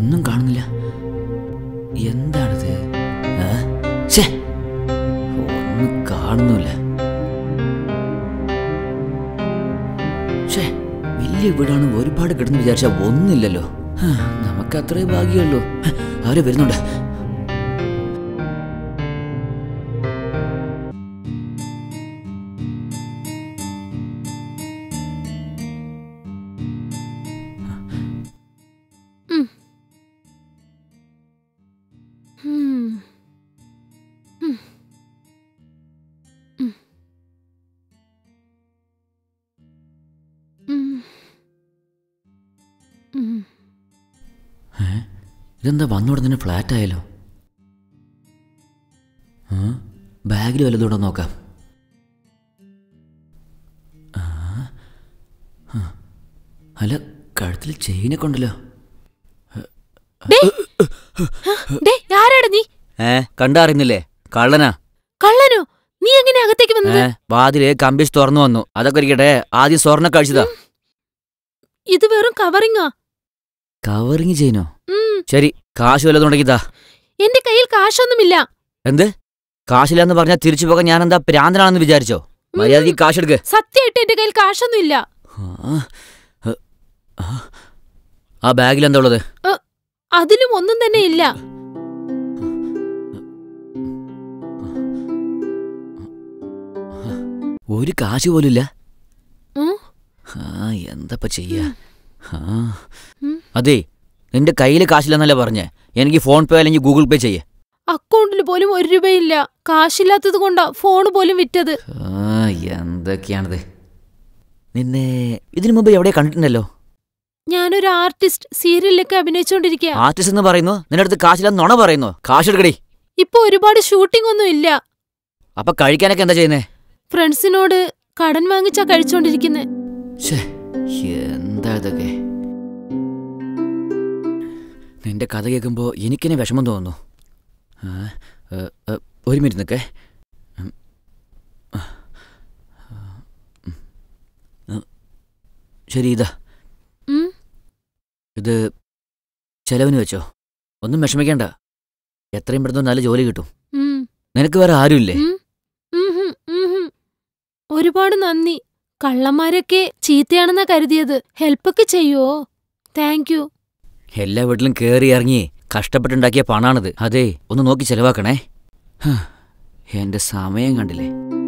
ഒന്നും കാണുന്നില്ല എന്താണിത് ഏ? ശ്ശേ, ഒന്നും കാണുന്നില്ല ഷേ വലിയ വീടാണ് ഒരുപാട് കിടന്ന് വിചാരിച്ച ഒന്നില്ലല്ലോ ഹാ, നമുക്ക് അത്രേ ഭാഗ്യമുള്ളൂ ഹ, ആരോ വരുന്നുണ്ട് ഉം. ഉം. ഉം. ഉം. ഉം. ഏ? ഇതെന്താ വന്നോടെ തന്നെ ഫ്ലാറ്റ് ആയാലോ ആ? ബാഗിൽ വല്ലതുകൊണ്ടോ നോക്കാം ആ? ആ. അല്ല കഴുത്തിൽ ചെയിനൊക്കെ ഉണ്ടല്ലോ ഡേ ആരാടാ നീ ഏ കണ്ടറിയുന്നില്ലേ കള്ളനാ കള്ളനോ നീ എങ്ങനെ അകത്തേക്ക് ഏ വന്നത് വാതില് കമ്പിച്ച് തുറന്നു വന്നു അതൊക്കെ ഇരിക്കട്ടെ ആദ്യം സ്വർണ്ണ കഴിച്ചതാ ഇത് വെറും കവറിങ്ങാ കവറിങ് ചെയ്യുന്നോ ഉം. ശരി കാശ് വല്ലതും ഉണ്ടെങ്കിൽ താ എന്റെ കയ്യിൽ കാശൊന്നുമില്ല എന്ത് കാശില്ലാന്ന് പറഞ്ഞാൽ തിരിച്ചു പോകാൻ ഞാൻ എന്താ പ്രാന്തനാണെന്ന് വിചാരിച്ചോ മര്യാദയ്ക്ക് കാശ് എടുക്ക് സത്യമായിട്ട് എന്റെ കയ്യിൽ കാശൊന്നുമില്ല ആ, ഹ, ആ. ആ ബാഗിൽ എന്താ ഉള്ളത് അതിലും ഒന്നും തന്നെ ഇല്ല ഒരു കാശ് പോലും ഇല്ല ഉം. ആ എന്തപ്പ ചെയ്യാ ആ. ഉം. അതെ നിന്റെ കയ്യിൽ കാശില്ലെന്നല്ലേ പറഞ്ഞേ എനിക്ക് ഫോൺ പേ അല്ലെങ്കിൽ ഗൂഗിൾ പേ ചെയ്യേ അക്കൗണ്ടിൽ പോലും ഒരു രൂപയില്ല കാശില്ലാത്തത് കൊണ്ടാ ഫോൺ പോലും വിറ്റത് ആ എന്തൊക്കെയാണിത് നിന്നെ ഇതിനു മുമ്പ് എവിടെ കണ്ടിട്ടുണ്ടല്ലോ ഞാനൊരു ആർട്ടിസ്റ്റ് സീരിയലിലൊക്കെ അഭിനയിച്ചോണ്ടിരിക്കുക ആർട്ടിസ്റ്റ് എന്ന് പറയുന്നു നിന്റെ അടുത്ത് കാശില്ലെന്ന് നുണ പറയുന്നു കാശ് എടുക്കടി ഇപ്പൊ ഒരുപാട് ഷൂട്ടിംഗ് ഒന്നും ഇല്ല അപ്പൊ കഴിക്കാനൊക്കെ എന്താ ചെയ്യുന്നേ ഫ്രണ്ട്സിനോട് കടൻ വാങ്ങിച്ചാ കഴിച്ചോണ്ടിരിക്കുന്നെ ഛേ എന്താ ഇതൊക്കെ നിന്റെ കഥ കേൾക്കുമ്പോൾ എനിക്കെന്നെ വിഷമം തോന്നുന്നു ആ, ഏ, ഏ, ഒരു മിനിറ്റ് നിൽക്കേ ഉം. ആ, ഉം. ഉം. ശരി ഇതാ ഉം. ഇത് ചെലവിന് വെച്ചോ ഒന്നും വിഷമിക്കണ്ട എത്രയും പെട്ടെന്ന് നല്ല ജോലി കിട്ടും ഉം. നിനക്ക് വേറെ ആരുമില്ലേ ഉം. ഉംഹും, ഉംഹും. ഒരുപാട് നന്ദി കള്ളന്മാരൊക്കെ ചീത്തയാണെന്നാ കരുതിയത് ഹെൽപ്പൊക്കെ ചെയ്യുവോ താങ്ക് യു എല്ലാ വീട്ടിലും കേറി ഇറങ്ങി കഷ്ടപ്പെട്ടുണ്ടാക്കിയ പണാണിത് അതെ ഒന്ന് നോക്കി ചെലവാക്കണേ ഹ, എന്റെ സമയം കണ്ടില്ലേ